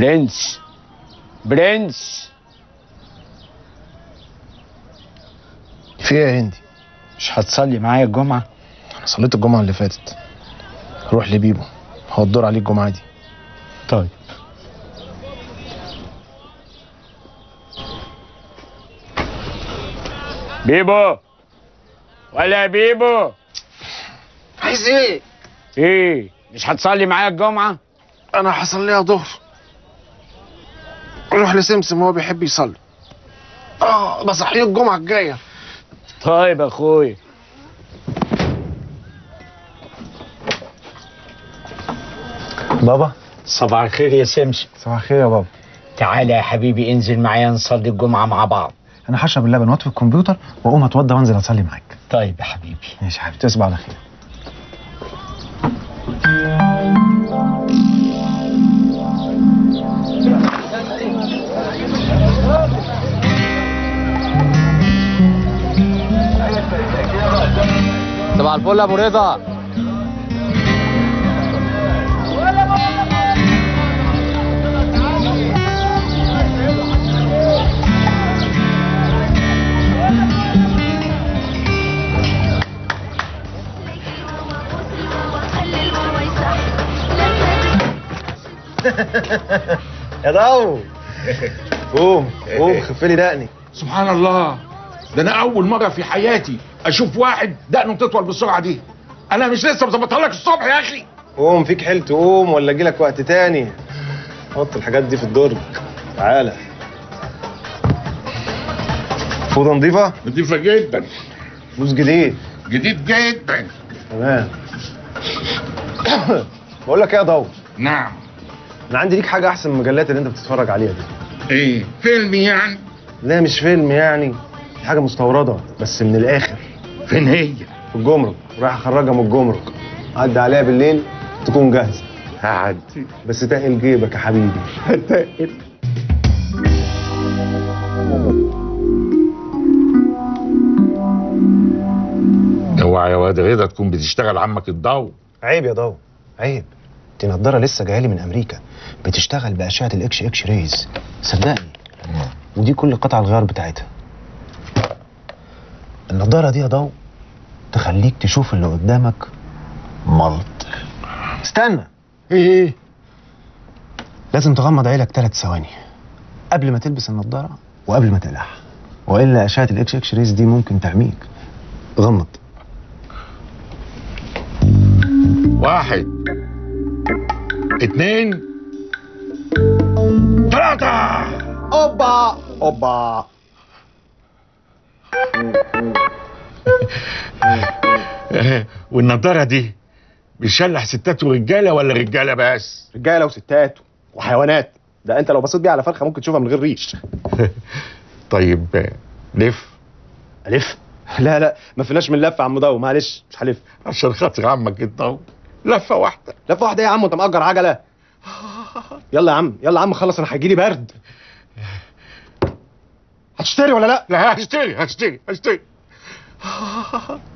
برنس برنس في ايه يا هندي مش هتصلي معايا الجمعة انا صليت الجمعه اللي فاتت روح لبيبو هو الدور عليه الجمعه دي طيب بيبو ولا بيبو عايز ايه ايه مش هتصلي معايا الجمعة انا هصليها ظهر روح لسمسم هو بيحب يصلي اه بصحيه الجمعه الجايه طيب يا اخويا بابا صباح الخير يا سمسم صباح الخير يا بابا تعالى يا حبيبي انزل معايا نصلي الجمعة مع بعض انا هشرب اللبن واطفي الكمبيوتر واقوم اتوضى وانزل اصلي معاك طيب يا حبيبي ماشي يا حبيبي تصبح على خير صباح الفل يا ابو رضا يا ضو قوم قوم خف لي دقني سبحان الله ده انا اول مره في حياتي اشوف واحد دقنه تطول بالسرعه دي انا مش لسه مظبطها لك الصبح يا اخي قوم فيك حيل تقوم ولا اجي لك وقت تاني حط الحاجات دي في الدرج تعالى فوطه نظيفه نضيفه جدا فلوس جديد جديد جدا تمام بقول لك ايه يا ضو نعم انا عندي ليك حاجه احسن من المجلات اللي انت بتتفرج عليها دي ايه فيلم يعني لا مش فيلم يعني دي حاجه مستورده بس من الاخر فين هي في الجمرك رايح اخرجها من الجمرك عدي عليها بالليل تكون جاهزه هعدي بس تقل جيبك يا حبيبي هتقل اوعى يا واد رضا تكون بتشتغل عمك الضو عيب يا ضو عيب دي نضاره لسه جايه لي من امريكا بتشتغل باشعه الاكش اكش ريز صدقني ودي كل قطع الغيار بتاعتها النضاره دي يا ضو تخليك تشوف اللي قدامك ملط استنى ايه لازم تغمض عينك ثلاث ثواني قبل ما تلبس النضاره وقبل ما تقلعها والا اشعه الاكش اكش ريز دي ممكن تعميك غمض واحد اتنين تلاتة اوبا اوبا والنضارة دي بتشلح ستات ورجالة ولا رجالة بس؟ رجاله وستات وحيوانات ده انت لو بصيت بيها على فرخه ممكن تشوفها من غير ريش طيب لف الف لا لا ما فيناش من لفه يا عم ضو معلش مش هلف عشان خاطر عمك الضو لفة واحدة لفه واحده إيه يا عم وانت مأجر عجله يلا يا عم يلا يا عم خلص انا هيجيلي برد هتشتري ولا لا لا هشتري هشتري هشتري